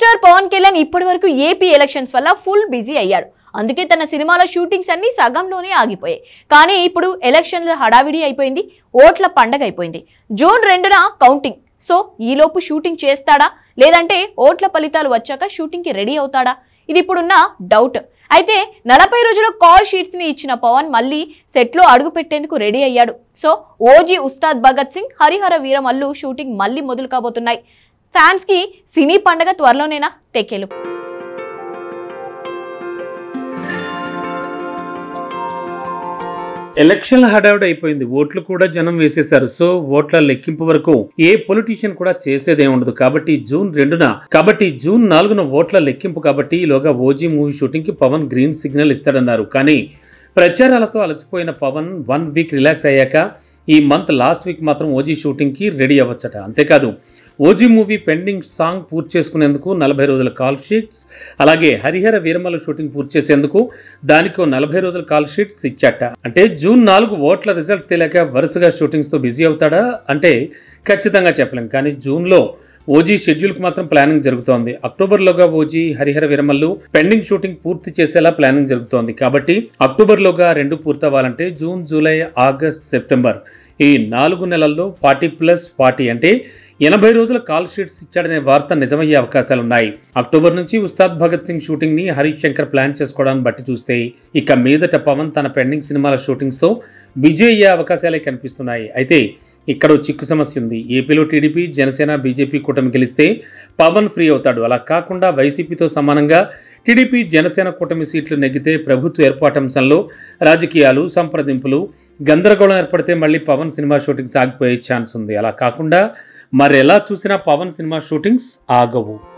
star Pawan Kalyan ఇప్పటి వరకు AP elections వల్ల ఫుల్ బిజీ అయ్యాడు అందుకే తన సినిమాల షూటింగ్స్ అన్ని సగంలోనే ఆగిపోయాయి కానీ ఇప్పుడు ఎలక్షన్ల హడావిడి అయిపోయింది ఓట్ల పండగ అయిపోయింది జూన్ రెండున కౌంటింగ్ సో ఈలోపు షూటింగ్ చేస్తాడా లేదంటే ఓట్ల ఫలితాలు వచ్చాక షూటింగ్కి రెడీ అవుతాడా ఇది ఇప్పుడున్న డౌట్ అయితే నలభై రోజుల కాల్ షీట్స్ ని ఇచ్చిన పవన్ మళ్ళీ సెట్లో అడుగు పెట్టేందుకు రెడీ అయ్యాడు so OG Ustaad Bhagat Singh Harihara Veeramallu shooting మళ్ళీ మొదలు కాబోతున్నాయి ఫ్యాన్స్ కి సినీ పండగ త్వరలోనేనా టెక్కేలు ఎలక్షన్ల హడావుడి అయిపోయింది ఓట్లు కూడా జనం వేసేశారు సో ఓట్ల లెక్కింపు వరకు ఏ పొలిటీషియన్ కూడా చేసేదే ఉండదు కాబట్టి జూన్ రెండున కాబట్టి జూన్ నాలుగున ఓట్ల లెక్కింపు కాబట్టి ఈలోగా ఓజీ మూవీ షూటింగ్ కి పవన్ గ్రీన్ సిగ్నల్ ఇస్తాడన్నారు కానీ ప్రచారాలతో అలసిపోయిన పవన్ వన్ వీక్ రిలాక్స్ అయ్యాక ఈ మంత్ లాస్ట్ వీక్ మాత్రం ఓజీ షూటింగ్కి రెడీ అవ్వచ్చట అంతేకాదు ఓజీ మూవీ పెండింగ్ సాంగ్ పూర్తి చేసుకునేందుకు నలభై రోజుల కాల్ షీట్స్ అలాగే హరిహర వీరమల షూటింగ్ పూర్తి చేసేందుకు దానికో నలభై రోజుల కాల్ షీట్స్ ఇచ్చాట అంటే జూన్ నాలుగు ఓట్ల రిజల్ట్ తెలియక వరుసగా షూటింగ్స్తో బిజీ అవుతాడా అంటే ఖచ్చితంగా చెప్పలేం కానీ జూన్లో ఓజీ షెడ్యూల్కి మాత్రం ప్లానింగ్ జరుగుతోంది అక్టోబర్లోగా OG Harihara Veeramallu pending shooting పూర్తి చేసేలా ప్లానింగ్ జరుగుతోంది కాబట్టి అక్టోబర్లోగా రెండు పూర్తవ్వాలంటే జూన్ జూలై ఆగస్ట్ సెప్టెంబర్ ఈ నాలుగు నెలల్లో ఫార్టీ ప్లస్ ఫార్టీ అంటే ఎనభై రోజుల కాల్ షీట్స్ ఇచ్చాడనే వార్త నిజమయ్యే అవకాశాలున్నాయి అక్టోబర్ నుంచి ఉస్తాద్ భగత్ సింగ్ షూటింగ్ ని హరీష్ శంకర్ ప్లాన్ చేసుకోవడాన్ని బట్టి చూస్తే ఇక మీదట పవన్ తన పెండింగ్ సినిమాల షూటింగ్స్ తో బిజీ అయ్యే అవకాశాలే కనిపిస్తున్నాయి అయితే ఇక్కడ ఓ చిక్కు సమస్య ఉంది ఏపీలో టీడీపీ జనసేన బీజేపీ కూటమి గెలిస్తే పవన్ ఫ్రీ అవుతాడు అలా కాకుండా వైసీపీతో సమానంగా టీడీపీ జనసేన కూటమి సీట్లు నెగ్గితే ప్రభుత్వ ఏర్పాటు అంశంలో రాజకీయాలు సంప్రదింపులు గందరగోళం ఏర్పడితే మళ్ళీ పవన్ సినిమా షూటింగ్ సాగిపోయే ఛాన్స్ ఉంది అలా కాకుండా మరి ఎలా చూసినా పవన్ సినిమా షూటింగ్స్ ఆగవు